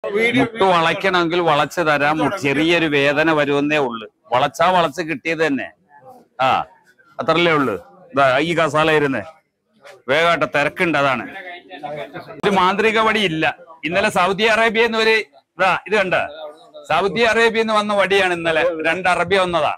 മുട്ട് വളയ്ക്കണമെങ്കിൽ വളച്ചു തരാം മു- ചെറിയൊരു വേദന വരുമെന്നേ ഉള്ളു വളച്ചാ വളച്ച് കിട്ടിയത് തന്നെ ആ അത്രല്ലേ ഉള്ളു ഇതാ ഈ കസാല ഇരുന്ന് വേഗമായിട്ട് തിരക്കുണ്ട് അതാണ് ഒരു മാന്ത്രിക വടി ഇല്ല ഇന്നലെ സൗദി അറേബ്യയിൽ നിന്ന് ഒരു ഇതാ ഇത് കണ്ട സൗദി അറേബ്യയിൽ നിന്ന് വന്ന വടിയാണ് ഇന്നലെ രണ്ട് അറബി വന്നതാ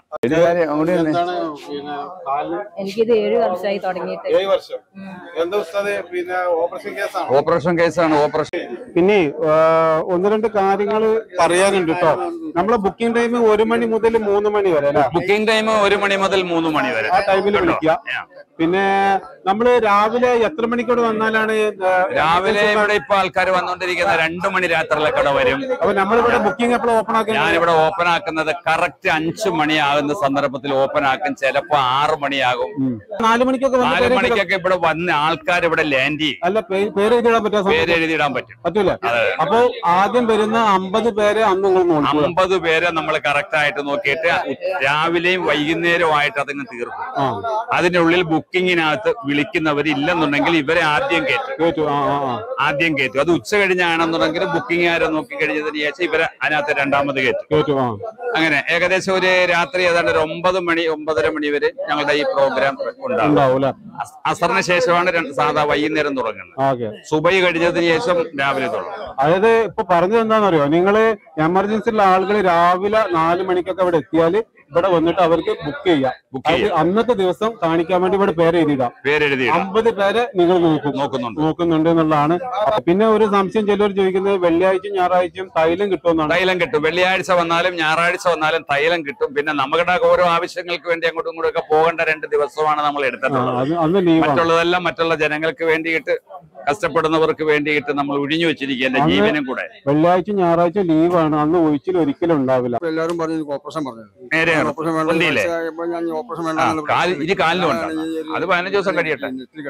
എന്താണ് പിന്നെ കാലിന് എനിക്കിത് ഏഴു വർഷമായി തുടങ്ങിയിട്ട് ഏഴ് വർഷം എന്താ ഉസ്താദ് പിന്നെ ഓപ്പറേഷൻ കേസാണ് ഓപ്പറേഷൻ കേസാണ് ഓപ്പറേഷൻ പിന്നെ ആ, ഒന്ന് രണ്ട് കാര്യങ്ങൾ പറയാനുണ്ട് കേട്ടോ നമ്മളെ ബുക്കിംഗ് ടൈം ഒരു മണി മുതൽ മൂന്ന് മണി വരെ അല്ലേ ബുക്കിംഗ് ടൈം ഒരു മണി മുതൽ മൂന്ന് മണി വരെ ആ ടൈമിൽ കേട്ടോ? വിളിക്കുക ആ. പിന്നെ നമ്മള് രാവിലെ എത്ര മണിക്കൂടെ വന്നാലാണ് ആ, രാവിലെ ഇവിടെ ഇപ്പൊ ആൾക്കാർ വന്നുകൊണ്ടിരിക്കുന്ന രണ്ടു മണി രാത്രിയിലൊക്കെ വരും അപ്പൊ നമ്മളിവിടെ ബുക്കിംഗ് എപ്പോഴും ഓപ്പൺ ആക്കുന്നത് ഞാനിവിടെ ഓപ്പൺ ആക്കുന്നത് കറക്റ്റ് അഞ്ചു മണിയാകുന്ന സന്ദർഭത്തിൽ ഓപ്പൺ ആക്കും ചിലപ്പോ ആറ് മണിയാകും നാല് മണിക്കൊക്കെ വന്ന് നാല് പേര് എഴുതി- മണിക്കൊക്കെ ഇവിടെ വന്ന് ആൾക്കാർ ഇവിടെ ലാൻഡ് ചെയ്യും അല്ല പേ- പേര് എഴുതിയിടാൻ പറ്റാ പേര് എഴുതിയിടാൻ പറ്റും പറ്റൂല അപ്പൊ ആദ്യം വരുന്ന അമ്പത് പേരെ അന്ന് നിങ്ങൾ നോക്കുക അമ്പത് പേരെ നമ്മൾ കറക്റ്റ് ആയിട്ട് നോക്കിയിട്ട് രാവിലെയും വൈകുന്നേരവും അതങ്ങ് തീർക്കും ആ അതിനുള്ളിൽ ബുക്കിങ്ങിനകത്ത് വിളിക്കുന്നവർ ഇല്ലെന്നുണ്ടെങ്കിൽ ഇവരെ ആദ്യം കയറ്റും കേട്ടു ആ ആ ആ ആദ്യം കയറ്റും അത് ഉച്ച കഴിഞ്ഞാണെന്നുണ്ടെങ്കിൽ ബുക്കിംഗുകാരെ നോക്കി കഴിഞ്ഞതിന് ശേഷം ഇവരെ അതിനകത്ത് രണ്ടാമത് കയറ്റും കേട്ടു ആ അങ്ങനെ ഏകദേശം ഒരു രാത്രി ഏതാണ്ട് ഒരു ഒമ്പത് മണി ഒമ്പതര മണി വരെ ഞങ്ങളുടെ ഈ പ്രോഗ്രാം ഉണ്ടാകും ഉണ്ടാവൂല അസ്- അസറിന് ശേഷമാണ് രണ്ട് സാധാ വൈകുന്നേരം തുടങ്ങുന്നത് ഓക്കെ സുബൈ കഴിഞ്ഞതിന് ശേഷം രാവിലെ തുടങ്ങും അതായത് ഇപ്പൊ പറഞ്ഞത് എന്താണെന്നറിയോ നിങ്ങള് എമർജൻസിയുള്ള ആളുകൾ രാവിലെ നാല് മണിക്കൊക്കെ ഇവിടെ എത്തിയാല് ഇവിടെ വന്നിട്ട് അവർക്ക് ബുക്ക് ചെയ്യാം ബുക്ക് ചെയ്യാം അത് അന്നത്തെ ദിവസം കാണിക്കാൻ വേണ്ടി ഇവിടെ പേര് എഴുതിയിടാം പേരെഴുതി അമ്പത് പേരെ നിങ്ങൾ നോക്കും നോക്കുന്നുണ്ട് നോക്കുന്നുണ്ട് എന്നുള്ളതാണ് അപ്പൊ പിന്നെ ഒരു സംശയം ചിലർ ചോദിക്കുന്നത് വെള്ളിയാഴ്ചയും ഞായറാഴ്ചയും തൈലം കിട്ടുമെന്നാണ് തൈലം കിട്ടും വെള്ളിയാഴ്ച വന്നാലും ഞായറാഴ്ച വന്നാലും തൈലം കിട്ടും പിന്നെ നമ്മുടെ ഓരോ ആവശ്യങ്ങൾക്ക് വേണ്ടി അങ്ങോട്ടും ഇങ്ങോട്ടും ഒക്കെ പോകേണ്ട രണ്ട് ദിവസമാണ് നമ്മൾ ആ, എടുത്തിട്ടുള്ളത് അത് അന്ന് ലീവാണ് മറ്റുള്ളതെല്ലാം മറ്റുള്ള ജനങ്ങൾക്ക് വേണ്ടിയിട്ട് കഷ്ടപ്പെടുന്നവർക്ക് വേണ്ടിയിട്ട് നമ്മൾ ഒഴിഞ്ഞു വെച്ചിരിക്കുക എന്റെ അന്ന് ജീവനും കൂടെ വെള്ളിയാഴ്ച ഞായറാഴ്ച ലീവാണ് അന്ന് ഒഴിച്ചിൽ ഒരിക്കലും ഉണ്ടാവില്ല ഇപ്പൊ എല്ലാവരും പറഞ്ഞു എനിക്ക് ഓപ്പറേഷൻ പറഞ്ഞു നേരെയാണ് ഓപ്പറേഷൻ വേണ്ട ഉണ്ടില്ലേ? ഇപ്പൊ ഞാൻ ഈ ഓപ്പറേഷൻ ആ വേണ്ട കാൽ ഇനി കാലിന് വേണ്ട അത് പതിനഞ്ച് ദിവസം കഴിയട്ടെ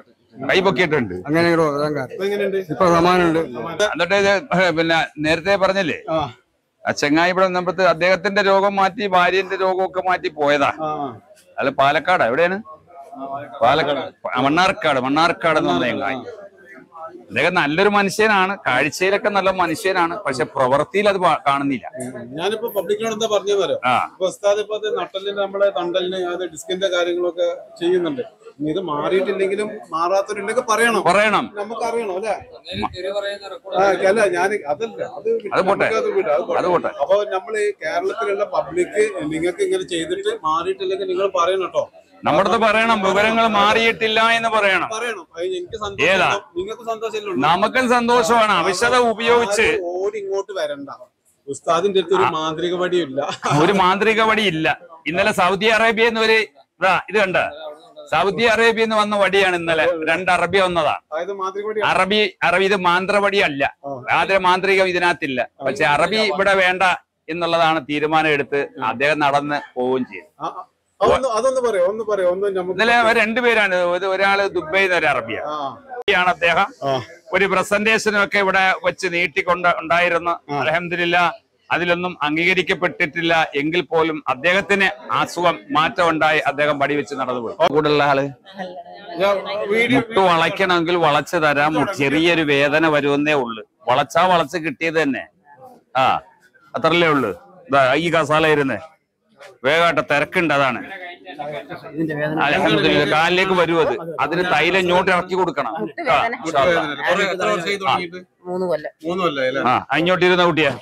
കൈ പൊക്കിയിട്ടുണ്ട് അങ്ങനെ ഇങ്ങോട്ട് വരാൻ കാര്യം ഇപ്പൊ സമാനുണ്ട് എന്നിട്ട് ഇത് പിന്നെ നേരത്തെ പറഞ്ഞില്ലേ ആ ചെങ്ങായി ഇവിടെ നമ്മുടെ അദ്ദേഹത്തിന്റെ രോഗം മാറ്റി ഭാര്യന്റെ രോഗമൊക്കെ മാറ്റി പോയതാ അല്ല പാലക്കാടാ എവിടെയാണ് പാലക്കാട് ആ, മണ്ണാർക്കാട് മണ്ണാർക്കാട് എന്ന് പറഞ്ഞ ചെങ്ങായി അദ്ദേഹം നല്ലൊരു മനുഷ്യനാണ് കാഴ്ചയിലൊക്കെ നല്ല മനുഷ്യനാണ് പക്ഷെ പ്രവൃത്തിയിൽ അത് പാ- കാണുന്നില്ല ഞാനിപ്പോ പബ്ലിക്കിനോട് എന്താ പറഞ്ഞത് ആ ഇപ്പൊ ഉസ്താദ് ഇപ്പൊ അത് നട്ടലിന് നമ്മുടെ തണ്ടലിന് അത് ഡിസ്കിന്റെ കാര്യങ്ങളൊക്കെ ചെയ്യുന്നുണ്ട് ഇനി ഇത് മാറിയിട്ടില്ലെങ്കിലും മാറാത്തവരുണ്ടെങ്കിൽ പറയണം പറയണം നമുക്ക് അറിയണം അല്ലെ ആ, അല്ല ഞാൻ അതല്ല അത് വിട്ട് അത് പോട്ടെ. നമുക്കത് വിട്, അത് പോട്ടെ. അത് പോട്ടെ അപ്പൊ നമ്മൾ കേരളത്തിലുള്ള പബ്ലിക് നിങ്ങൾക്ക് ഇങ്ങനെ ചെയ്തിട്ട് മാറിയിട്ടില്ലെങ്കിൽ നിങ്ങൾ പറയണം കേട്ടോ നമ്മുടെ അടുത്ത് പറയണം വിവരങ്ങൾ മാറിയിട്ടില്ല എന്ന് പറയണം പറയണം അത് എനിക്ക് ഏതാ? സന്തോഷം നിങ്ങൾക്ക് സന്തോഷമല്ലേ നമുക്കും സന്തോഷമാണ് അവിശത ഉപയോഗിച്ച് ആരും ഓടി ഇങ്ങോട്ട് വരണ്ട ഉസ്താദിന്റെ അടുത്ത് ഒരു മാന്ത്രിക വടിയില്ല ഒരു മാന്ത്രിക വടി ഇല്ല ഇന്നലെ സൗദി അറേബ്യയിൽ നിന്ന് ഒരു ഇതാ ഇത് കണ്ട സൗദി അറേബ്യയിൽ നിന്ന് വന്ന വടിയാണ് ഇന്നലെ രണ്ട് അറബി വന്നതാ അതായത് മാന്ത്രിക വടി അറബി അറബി ഇത് മാന്ത്രവടി അല്ല യാതൊരു മാന്ത്രികം ഇതിനകത്തില്ല പക്ഷെ അറബി ഇവിടെ വേണ്ട എന്നുള്ളതാണ് തീരുമാനം എടുത്ത് അദ്ദേഹം നടന്ന് പോവുകയും ചെയ്തു ആ, ആ, അതൊന്ന് അതൊന്ന് പറയാം ഒന്ന് പറയാം ഒന്ന് നമുക്ക് ഇന്നലെ അവർ രണ്ടുപേരാണ് ഇത് ഒരാള് ദുബൈയിൽ നിന്ന് ഒരു അറബിയാണ് ആ ആണ് അദ്ദേഹം ആ. ഒരു പ്രസന്റേഷനും ഒക്കെ ഇവിടെ വെച്ച് നീട്ടിക്കൊണ്ട് ഉണ്ടായിരുന്നു അലഹമില്ല അതിലൊന്നും അംഗീകരിക്കപ്പെട്ടിട്ടില്ല എങ്കിൽ പോലും അദ്ദേഹത്തിന് അസുഖം മാറ്റം ഉണ്ടായി അദ്ദേഹം പടി വെച്ച് നടന്നുപോയി കൂടുതലുള്ള ആള് ഞാൻ വീഡിയോ മുട്ട് വളയ്ക്കണമെങ്കിൽ വളച്ചു തരാം മു- ചെറിയൊരു വേദന വരുമെന്നേ ഉള്ളു വളച്ചാ വളച്ച് കിട്ടിയത് തന്നെ ആ അത്രല്ലേ ഉള്ളു ഇതാ ഈ കസാല ഇരുന്ന് വേഗമായിട്ട് തിരക്കുണ്ട് അതാണ് അൽഹംദുലില്ലാ, കാലിലേക്ക് വരും അത് അതിന് തൈലം ഇങ്ങോട്ട് ഇറക്കി കൊടുക്കണം ആ, ഇൻഷാ അല്ലാ. കുറെ എത്ര വർഷമായി തുടങ്ങിയിട്ട് മൂന്ന് കൊല്ലം മൂന്നുമല്ലേ അല്ലേ ആ ഇങ്ങോട്ട് ഇരുന്ന കുട്ടിയാ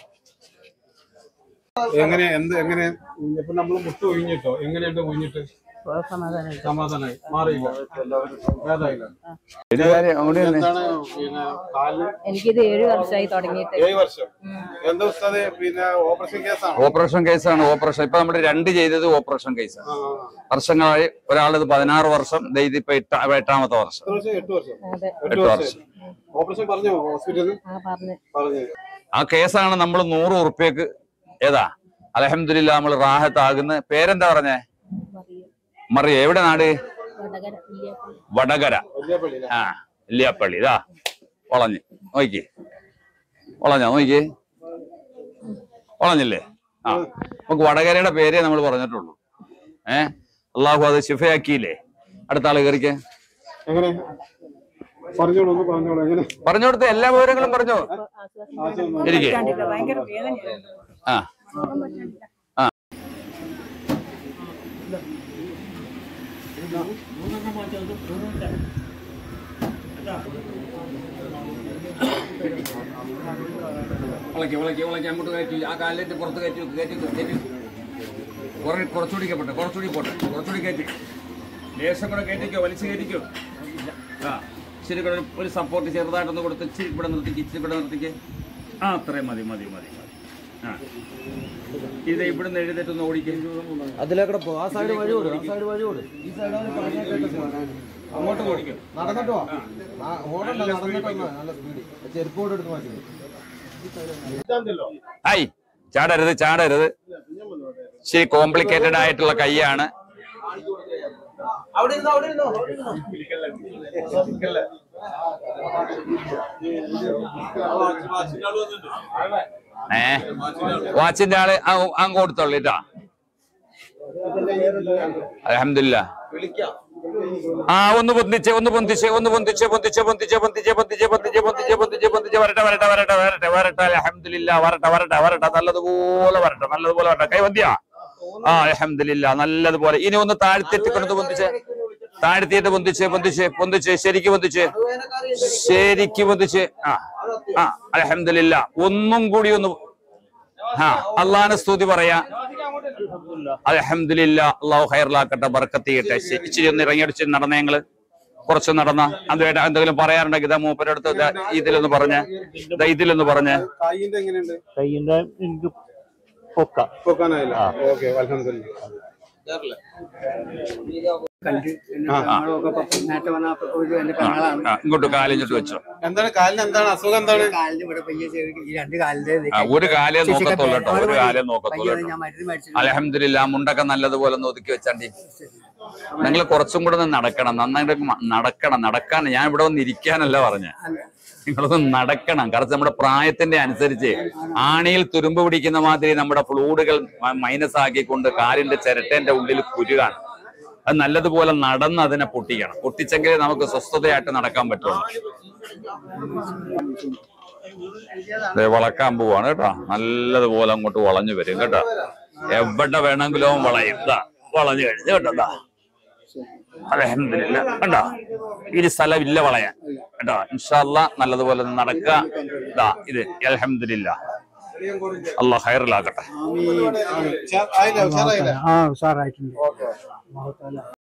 എങ്ങനെ എന്ത് എങ്ങനെ ഇപ്പൊ നമ്മൾ മുട്ട് ഒഴിഞ്ഞിട്ടോ എങ്ങനെയുണ്ട് ഒഴിഞ്ഞിട്ട് സമാധാനം സമാധാനമായി മാറിയില്ല ഭേദമായില്ല എന്താണ് പിന്നെ കാലിന് എനിക്കിത് ഏഴു വർഷമായി തുടങ്ങിയിട്ട് ഏഴ് വർഷം എന്താ ഉസ്താദ് പിന്നെ ഓപ്പറേഷൻ കേസാണ് ഓപ്പറേഷൻ കേസാണ് ഓപ്പറേഷൻ ഇപ്പൊ നമ്മുടെ രണ്ട് ചെയ്തത് ഓപ്പറേഷൻ കേസാണ് വർഷങ്ങളായി ഒരാളത് പതിനാറ് വർഷം ദേ ഇതിപ്പോ എട്ട- എട്ടാമത്തെ വർഷം എത്ര വർഷം എട്ട് വർഷം അതെ എട്ട് എട്ട് വർഷം ഓപ്പറേഷൻ പറഞ്ഞോ ഹോസ്പിറ്റലിൽ ആ പറഞ്ഞു പറഞ്ഞു ആ കേസാണ് നമ്മൾ നൂറ് ഉറുപ്പ്യക്ക് ഏതാ അലഹമില്ല നമ്മൾ റാഹത്താകുന്ന പേരെന്താ പറഞ്ഞേ മറിയ എവിടെ നാട് വടകര വലിയ പള്ളി ആ ഇല്ലിയാപ്പള്ളി ഇതാ വളഞ്ഞ് നോക്കി വളഞ്ഞോ നോക്കി വളഞ്ഞില്ലേ ആ നമുക്ക് വടകരയുടെ പേരേ നമ്മൾ പറഞ്ഞിട്ടുള്ളൂ ഏ അള്ളാഹു അത് ശിഫയാക്കിയില്ലേ അടുത്ത ആള് കയറിക്കേ എങ്ങനെ പറഞ്ഞോളൂ ഒന്ന് പറഞ്ഞോളൂ എങ്ങനെ പറഞ്ഞു കൊടുത്ത എല്ലാ വിവരങ്ങളും പറഞ്ഞു ഇരിക്കെ ഭയങ്കര വേദനയാണ് ആ ആ വളക്കി വളക്കി വളക്കി അങ്ങോട്ട് കയറ്റി ആ കാലിലേക്ക് പുറത്ത് കയറ്റി വെക്ക്, കയറ്റി വെക്ക്, കയറ്റി വെക്ക്. കുറെ കുറച്ചുകൂടി പോട്ടെ കുറച്ചുകൂടി പോട്ടെ കുറച്ചുകൂടി കയറ്റി ലേശം കൂടെ കയറ്റിക്കോ വലിച്ചു കയറ്റിക്കോ ആ ഇച്ചിരി കൂടെ ഒരു- ഒരു സപ്പോർട്ട് ചെറുതായിട്ടൊന്ന് കൊടുത്ത് ഇച്ചിരി ഇവിടെ നിർത്തിക്ക് ഇച്ചിരി ഇവിടെ നിർത്തിക്ക് ആ അത്രയും മതി മതി മതി മതി ആ ഇത് ഇവിടുന്ന് എഴുന്നേറ്റൊന്ന് ഓടിക്കും അതിലേക്കൂടെ പോ ആ സൈഡ് വഴി കൊടു ആ സൈഡ് വഴി കൊടു ഈ സൈഡ് അങ്ങോട്ട് ഓടിക്കും നടന്നിട്ട് വാ ആ, ഓടണ്ട നടന്നിട്ട് വന്നാ നല്ല സ്പീഡ് ചെരുപ്പ് കൂടെ എടുത്ത് മാറ്റി ഹായ് ചാടരുത് ചാടരുത് ശരി കോംപ്ലിക്കേറ്റഡ് ആയിട്ടുള്ള കൈയാണ് ഏ വാച്ചിന്റെ ആള് ആ- അങ്ങ് കൊടുത്തോളിട്ടാ അലഹമില്ല ആ ഒന്ന് പൊന്തിച്ച് ഒന്ന് പൊന്തിച്ച് ഒന്ന് പൊന്തിച്ച് പൊന്തിച്ച് പൊന്തിച്ച് പൊന്തിച്ച് പൊന്തിച്ച് പൊന്തിച്ച് പൊന്തിച്ച് പൊന്തിച്ച് പൊന്തിച്ച് വരട്ടെ വരട്ടെ വരട്ടെ വരട്ടെ വരട്ടെ അലഹമില്ല വരട്ടെ വരട്ടെ വരട്ടെ നല്ലതുപോലെ വരട്ടെ നല്ലതുപോലെ വരട്ടെ കൈ വന്തിയാ ആ അലഹമില്ല നല്ലതുപോലെ ഇനി ഒന്ന് താഴ്ത്തിട്ട് പൊന്തിച്ച് താഴ്ത്തിയിട്ട് പൊന്തിച്ച് പൊന്തിച്ച് പൊന്തിച്ച് ശരിക്ക് പൊന്തിച്ച് ശരിക്ക് പൊന്തിച്ച് ആ ആ അലഹമില്ല ഒന്നും കൂടി ഒന്ന് ആ അള്ളാഹാനെ സ്തുതി പറയാ അലഹമില്ല അള്ളാഹു ഹൈറിലാക്കട്ടെ ബർക്കത്ത് ചെയ്യട്ടെ ശ- ഇച്ചിരി ഒന്ന് ഇറങ്ങിയടിച്ച് നടന്ന ഞങ്ങള് കുറച്ച് നടന്ന അതുമായിട്ട് എന്തെങ്കിലും പറയാറുണ്ടെങ്കിൽ ഇതാ മൂപ്പരടുത്ത് ദാ ഇതിലൊന്ന് പറഞ്ഞ് ദാ ഇതിലൊന്ന് പറഞ്ഞ് കൈയിന്റെ എങ്ങനെയുണ്ട് കയ്യിന്റെ എനിക്ക് പൊക്ക പൊക്കാനായില്ല ഓക്കെ അലഹമില്ല ആ, ഇങ്ങോട്ട് കാലിഞ്ഞിട്ട് വെച്ചോ എന്താണ് കാലിന് എന്താണ് അസുഖം എന്താണ് കാലിന് ഇവിടെ പയ്യെ ചെവി- ഈ രണ്ട് കാലിന്റെ ഇത് ആ, ഒരു കാലേ ശിശുക്ക നോക്കത്തുള്ളൂ കേട്ടോ ഒരു പേപ്പർ കാലേ മതി. നോക്കത്തുള്ളൂ പയ്യെ കേട്ടോ ഞാൻ മരുന്ന് മേടിച്ചിട്ട് അലഹമില്ല മുണ്ടൊക്കെ നല്ലതുപോലെ ഒന്ന് ഒതുക്കി വെച്ചാണ്ടി നിങ്ങൾ കുറച്ചും കൂടെ ഒന്ന് നടക്കണം നന്നായിട്ട് മ- നടക്കണം നടക്കാൻ ഞാൻ ഇവിടെ വന്ന് ഇരിക്കാനല്ല പറഞ്ഞ നിങ്ങളൊന്ന് നടക്കണം കാരണം നമ്മുടെ പ്രായത്തിന്റെ അനുസരിച്ച് ആണിയിൽ തുരുമ്പ് പിടിക്കുന്ന മാതിരി നമ്മുടെ ഫ്ലൂഡുകൾ മൈനസ് ആക്കിക്കൊണ്ട് കാലിന്റെ ചിരട്ടേന്റെ ഉള്ളിൽ കുരുകാണ് അത് നല്ലതുപോലെ നടന്ന് അതിനെ പൊട്ടിക്കണം പൊട്ടിച്ചെങ്കിലേ നമുക്ക് സ്വസ്ഥതയായിട്ട് നടക്കാൻ പറ്റുള്ളൂ ദേ വളക്കാൻ പോവാണ് കേട്ടോ നല്ലതുപോലെ അങ്ങോട്ട് വളഞ്ഞു വരും കേട്ടോ എവിടെ വേണമെങ്കിലും അവൻ വളയും ഇതാ വളഞ്ഞു കഴിഞ്ഞു കേട്ടോ ഇതാ അലഹമില്ല കണ്ടോ ഈ സ്ഥലമില്ല വളയാൻ കേട്ടോ ഇൻഷാല്ല നല്ലതുപോലെ ഒന്ന് നടക്കുക ഇതാ ഇത് അലഹമില്ല അള്ളാഹ് ഹൈറിലാക്കട്ടെ ആയില്ല ഉഷാറായില്ല ആ ഉഷാറായിട്ടുണ്ട്